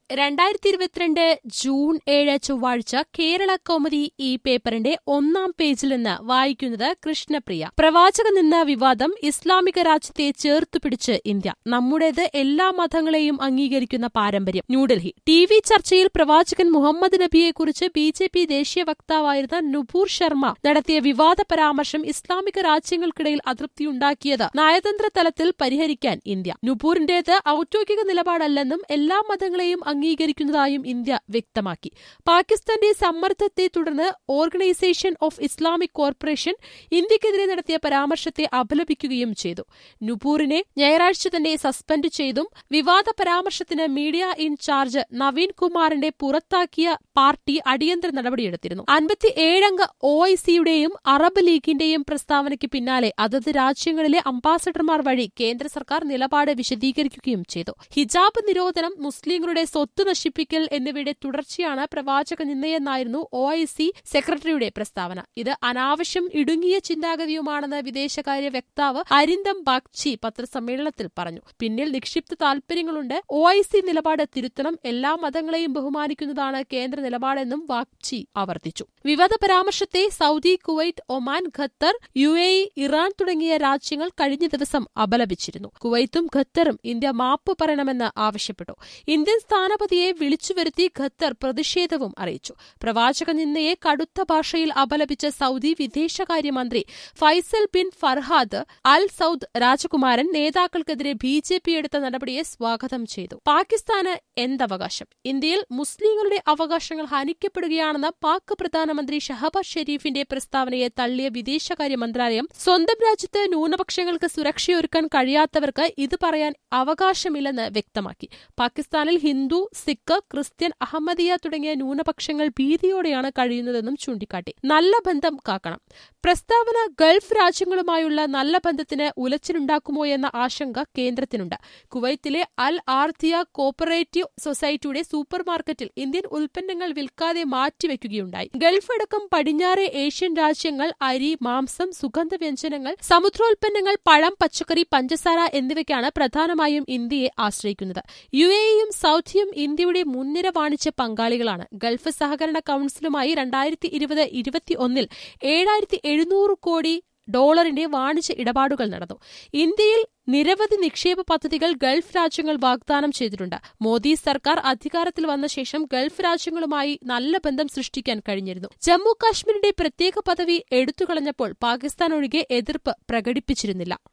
രണ്ടായിരത്തി ഇരുപത്തിരണ്ട് ജൂൺ ഏഴ് ചൊവ്വാഴ്ച കേരള കൗമുദി ഈ പേപ്പറിന്റെ ഒന്നാം പേജിൽ നിന്ന് വായിക്കുന്നത് കൃഷ്ണപ്രിയ പ്രവാചക നിന്ന വിവാദം ഇസ്ലാമിക രാജ്യത്തെ ചേർത്തുപിടിച്ച് ഇന്ത്യ നമ്മുടേത് എല്ലാ മതങ്ങളെയും അംഗീകരിക്കുന്ന പാരമ്പര്യം ന്യൂഡൽഹി ടി വി ചർച്ചയിൽ പ്രവാചകൻ മുഹമ്മദ് നബിയെക്കുറിച്ച് ബി ജെ പി ദേശീയ വക്താവായിരുന്ന നുപൂർ ശർമ്മ നടത്തിയ വിവാദ പരാമർശം ഇസ്ലാമിക രാജ്യങ്ങൾക്കിടയിൽ അതൃപ്തിയുണ്ടാക്കിയത് നയതന്ത്ര തലത്തിൽ പരിഹരിക്കാൻ ഇന്ത്യ നുപൂറിന്റേത് ഔദ്യോഗിക നിലപാടല്ലെന്നും എല്ലാ മതങ്ങളെയും അംഗീകരിക്കുന്നതായും ഇന്ത്യ വ്യക്തമാക്കി പാകിസ്ഥാന്റെ സമ്മർദ്ദത്തെ തുടർന്ന് ഓർഗനൈസേഷൻ ഓഫ് ഇസ്ലാമിക് കോർപ്പറേഷൻ ഇന്ത്യക്കെതിരെ നടത്തിയ പരാമർശത്തെ അപലപിക്കുകയും ചെയ്തു നുപൂറിനെ ഞായറാഴ്ച തന്നെ സസ്പെൻഡ് ചെയ്തും വിവാദ പരാമർശത്തിന് മീഡിയ ഇൻചാർജ് നവീൻ കുമാറിന്റെ പുറത്താക്കിയ പാർട്ടി അടിയന്തര നടപടിയെടുത്തിരുന്നു അൻപത്തിയേഴംഗ ഒ ഐ സിയുടെയും അറബ് ലീഗിന്റെയും പ്രസ്താവനയ്ക്ക് പിന്നാലെ അതത് രാജ്യങ്ങളിലെ അംബാസഡർമാർ വഴി കേന്ദ്ര സർക്കാർ നിലപാട് വിശദീകരിക്കുകയും ചെയ്തു ഹിജാബ് നിരോധനം മുസ്ലിങ്ങളുടെ സ്വത്ത് നശിപ്പിക്കൽ എന്നിവയുടെ തുടർച്ചയാണ് പ്രവാചക നിന്നയെന്നായിരുന്നു ഒ ഐ സി സെക്രട്ടറിയുടെ പ്രസ്താവന ഇത് അനാവശ്യം ഇടുങ്ങിയ ചിന്താഗതിയുമാണെന്ന് വിദേശകാര്യ വക്താവ് അരിന്ദം ബാഗ്ചി പത്രസമ്മേളനത്തിൽ പറഞ്ഞു പിന്നിൽ നിക്ഷിപ്ത താൽപര്യങ്ങളുണ്ട് ഒ ഐ സി നിലപാട് തിരുത്തണം എല്ലാ മതങ്ങളെയും ബഹുമാനിക്കുന്നതാണ് കേന്ദ്ര നിലപാടെന്നും വാഗ്ചി ആവർത്തിച്ചു വിവാദ പരാമർശത്തെ Saudi Kuwait Oman Qatar U A E Iran തുടങ്ങിയ രാജ്യങ്ങൾ കഴിഞ്ഞ ദിവസം അപലപിച്ചിരുന്നു കുവൈത്തും ഖത്തറും ഇന്ത്യ മാപ്പ് പറയണമെന്ന് ആവശ്യപ്പെട്ടു ഇന്ത്യൻ സ്ഥാനപതിയെ വിളിച്ചുവരുത്തി ഖത്തർ പ്രതിഷേധവും അറിയിച്ചു പ്രവാചക നിന്നയെ കടുത്ത ഭാഷയിൽ അപലപിച്ച സൗദി വിദേശകാര്യമന്ത്രി Faisal bin Farhad Al Saud രാജകുമാരൻ നേതാക്കൾക്കെതിരെ ബി ജെ പി എടുത്ത നടപടിയെ സ്വാഗതം ചെയ്തു പാകിസ്ഥാന് എന്തവകാശം ഇന്ത്യയിൽ മുസ്ലിങ്ങളുടെ അവകാശങ്ങൾ ഹനിക്കപ്പെടുകയാണെന്ന പാക് പ്രധാനമന്ത്രി ഷഹബാസ് ഷെരീഫിന്റെ പ്രസ്താവനയെ തള്ളിയ വിദേശകാര്യ മന്ത്രാലയം സ്വന്തം രാജ്യത്ത് ന്യൂനപക്ഷങ്ങൾക്ക് സുരക്ഷയൊരുക്കാൻ കഴിയാത്തവർക്ക് ഇത് പറയാൻ അവകാശമില്ലെന്ന് വ്യക്തമാക്കി പാകിസ്ഥാനിൽ ഹിന്ദു സിഖ് ക്രിസ്ത്യൻ അഹമ്മദിയ തുടങ്ങിയ ന്യൂനപക്ഷങ്ങൾ ഭീതിയോടെയാണ് കഴിയുന്നതെന്നും ചൂണ്ടിക്കാട്ടി നല്ല ബന്ധം കാക്കണം പ്രസ്താവന ഗൾഫ് രാജ്യങ്ങളുമായുള്ള നല്ല ബന്ധത്തിന് ഉലച്ചിലുണ്ടാക്കുമോ എന്ന ആശങ്ക കേന്ദ്രത്തിനുണ്ട് കുവൈത്തിലെ അൽ ആർത്തിയ കോപ്പറേറ്റീവ് സൊസൈറ്റിയുടെ സൂപ്പർ മാർക്കറ്റിൽ ഇന്ത്യൻ ഉൽപ്പന്നങ്ങൾ വിൽക്കാതെ മാറ്റിവെക്കുകയുണ്ടായി ഗൾഫ് അടക്കം പടിഞ്ഞാറെ ഏഷ്യൻ രാജ്യങ്ങൾ അരി മാംസം സുഗന്ധവ്യഞ്ജനങ്ങൾ സമുദ്രോൽപ്പന്നങ്ങൾ പഴം പച്ചക്കറി പഞ്ചസാര എന്നിവയ്ക്കാണ് പ്രധാനമായും ഇന്ത്യയെ ആശ്രയിക്കുന്നത് യു എയും സൌദിയും ഇന്ത്യയുടെ മുൻനിര വാണിജ്യ പങ്കാളികളാണ് ഗൾഫ് സഹകരണ കൌൺസിലുമായി രണ്ടായിരത്തി ഇരുപത് ഇരുപത്തിയൊന്നിൽ ഏഴായിരത്തി എഴുന്നൂറ് കോടി ഡോളറിന്റെ വാണിജ്യ ഇടപാടുകൾ നടന്നു ഇന്ത്യയിൽ നിരവധി നിക്ഷേപ പദ്ധതികൾ ഗൾഫ് രാജ്യങ്ങൾ വാഗ്ദാനം ചെയ്തിട്ടുണ്ട് മോദി സർക്കാർ അധികാരത്തിൽ വന്ന ശേഷം ഗൾഫ് രാജ്യങ്ങളുമായി നല്ല ബന്ധം സൃഷ്ടിക്കാൻ കഴിഞ്ഞിരുന്നു ജമ്മു കാശ്മീരിന്റെ പ്രത്യേക പദവി എടുത്തുകളഞ്ഞപ്പോൾ പാകിസ്ഥാൻ ഒഴികെ എതിർപ്പ് പ്രകടിപ്പിച്ചിരുന്നില്ല